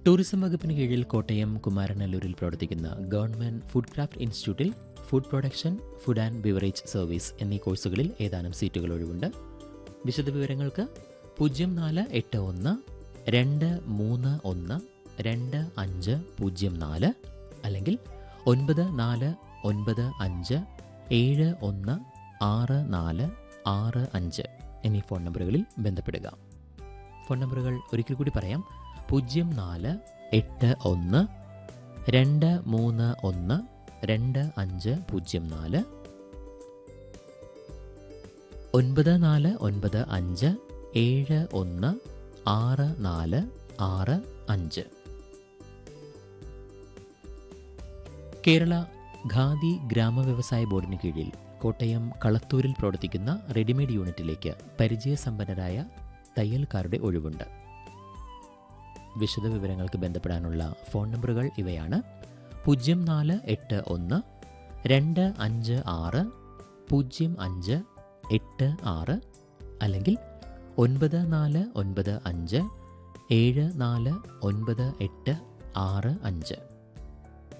tourism വകുപ്പിന് കീഴിൽ കോട്ടയം കുമാരനല്ലൂരിൽ പ്രവർത്തിക്കുന്ന ഗവൺമെന്റ് ഫുഡ് ക്രാഫ്റ്റ് ഇൻസ്റ്റിറ്റ്യൂട്ടിൽ food production food and beverage service എന്നീ കോഴ്സുകളിൽ ഏതാനും സീറ്റുകൾ ഒഴിവുണ്ട് വിശദവിവരങ്ങൾക്ക് പൂജ്യം നാല് എട്ട് ഒന്ന് രണ്ട് മൂന്ന് ഒന്ന് രണ്ട് അഞ്ച് പൂജ്യം നാല് അല്ലെങ്കിൽ ഒൻപത് നാല് ഒൻപത് അഞ്ച് ഏഴ് ഒന്ന് ആറ് നാല് ആറ് അഞ്ച് എന്നീ ഫോൺ നമ്പറുകളിൽ ബന്ധപ്പെടുക ഫോൺ നമ്പറുകൾ ഒരിക്കൽ കൂടി പറയാം പൂജ്യം നാല് എട്ട് ഒന്ന് രണ്ട് മൂന്ന് ഒന്ന് രണ്ട് അഞ്ച് പൂജ്യം നാല് ഒൻപത് നാല് ഒൻപത് അഞ്ച് ഏഴ് ഒന്ന് ആറ് നാല് ആറ് അഞ്ച് കേരള ഖാദി ഗ്രാമവ്യവസായ ബോർഡിന് കീഴിൽ കോട്ടയം കളത്തൂരിൽ പ്രവർത്തിക്കുന്ന റെഡിമെയ്ഡ് യൂണിറ്റിലേക്ക് പരിചയസമ്പന്നരായ തയ്യൽക്കാരുടെ ഒഴിവുണ്ട് വിശദവിവരങ്ങൾക്ക് ബന്ധപ്പെടാനുള്ള ഫോൺ നമ്പറുകൾ ഇവയാണ് പൂജ്യം നാല് എട്ട് ഒന്ന് രണ്ട് അഞ്ച് ആറ് പൂജ്യം അഞ്ച് എട്ട് ആറ് അല്ലെങ്കിൽ ഒൻപത് നാല് ഒൻപത് അഞ്ച് ഏഴ് നാല് ഒൻപത് എട്ട് ആറ് അഞ്ച്